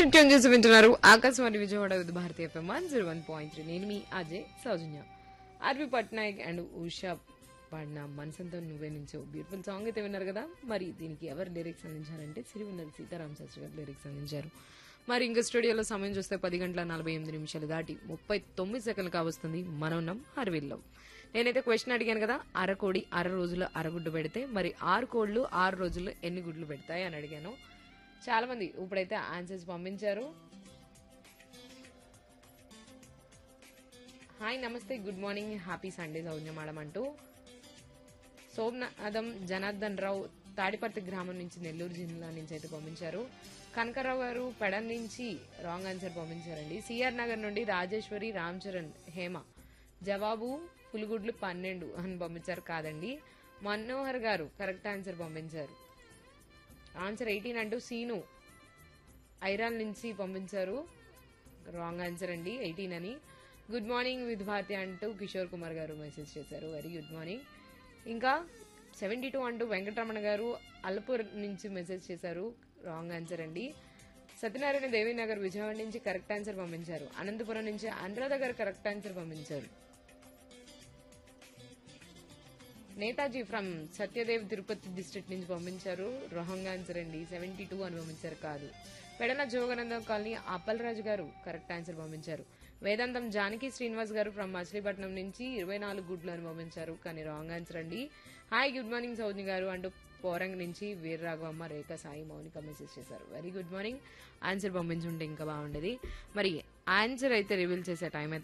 మీరు ట్యూన్ చేసి వింటున్నారు Akashvani Vijayawada with Bharati FM one zero one point three నేను మీ అజయ్ సౌజన్య ఆర్వి పట్నాయక్ అండ్ ఉషా పాడిన మనసంతో నువ్వే నుంచో బ్యూటిఫుల్ సాంగ్ అయితే విన్నారు కదా మరి దీనికి ఎవరు లిరిక్స్ అందించారంటే సిరివెన్నెల సీతారాం శాస్త్రి గారు లిరిక్స్ అందించారు మరి ఇంకా స్టూడియోలో సమయం చూస్తే పది గంటల నలభై ఎనిమిది నిమిషాలు దాటి ముప్పై తొమ్మిది సెకండ్లు కావస్తుంది మనం ఉన్నాం హర్విల్లో నేనైతే క్వశ్చన్ అడిగాను కదా అరకోడి అర రోజులు అరగుడ్డు పెడితే మరి ఆరు కోళ్ళు ఆరు రోజుల్లో ఎన్ని గుడ్లు పెడతాయి అని అడిగాను చాలా మంది ఇప్పుడైతే ఆన్సర్స్ పంపించారు hi namaste good morning happy Sunday Soujnya madam అంటూ సోమనాథం జనార్దన్ రావు తాడిపర్తి గ్రామం నుంచి నెల్లూరు జిల్లా నుంచి అయితే పంపించారు కనకరావు గారు పెడన్ నుంచి రాంగ్ ఆన్సర్ పంపించారండి సిఆర్ నగర్ నుండి రాజేశ్వరి రామ్ చరణ్ హేమ జవాబు పులిగుడ్లు పన్నెండు అని పంపించారు కాదండి మనోహర్ గారు కరెక్ట్ ఆన్సర్ పంపించారు ఆన్సర్ ఎయిటీన్ అంటూ సీను ఐరాన్ నుంచి పంపించారు రాంగ్ ఆన్సర్ అండి ఎయిటీన్ అని గుడ్ మార్నింగ్ విత్ భారతి అంటూ కిషోర్ కుమార్ గారు మెసేజ్ చేశారు వెరీ గుడ్ మార్నింగ్ ఇంకా సెవెంటీ టూ అంటూ వెంకటరమణ గారు అల్పూర్ నుంచి మెసేజ్ చేశారు రాంగ్ ఆన్సర్ అండి సత్యనారాయణ దేవీనగర్ విజయవాడ నుంచి కరెక్ట్ ఆన్సర్ పంపించారు అనంతపురం నుంచి అనురాధ గారు కరెక్ట్ ఆన్సర్ పంపించారు నేతాజీ ఫ్రమ్ సత్యదేవ్ తిరుపతి డిస్ట్రిక్ట్ నుంచి పంపించారు రాంగ్ ఆన్సర్ అండి సెవెంటీ టూ అని పంపించారు కాదు పెడన జోగనందం కాలనీ అప్పలరాజు గారు కరెక్ట్ ఆన్సర్ పంపించారు వేదాంతం జానకి శ్రీనివాస్ గారు ఫ్రమ్ మచిలీపట్నం నుంచి ఇరవై నాలుగు గుడ్లు అని పంపించారు కానీ రాంగ్ ఆన్సర్ అండి హాయ్ గుడ్ మార్నింగ్ సౌజ్ని గారు అంటూ పోరంగ్ నుంచి వీర్రాఘవమ్మ రేఖ సాయి మౌనిక మెసేజ్ చేశారు వెరీ గుడ్ మార్నింగ్ ఆన్సర్ పంపించుంటే ఇంకా బాగుండేది మరి ఆన్సర్ అయితే రివీల్ చేసే టైం అయితే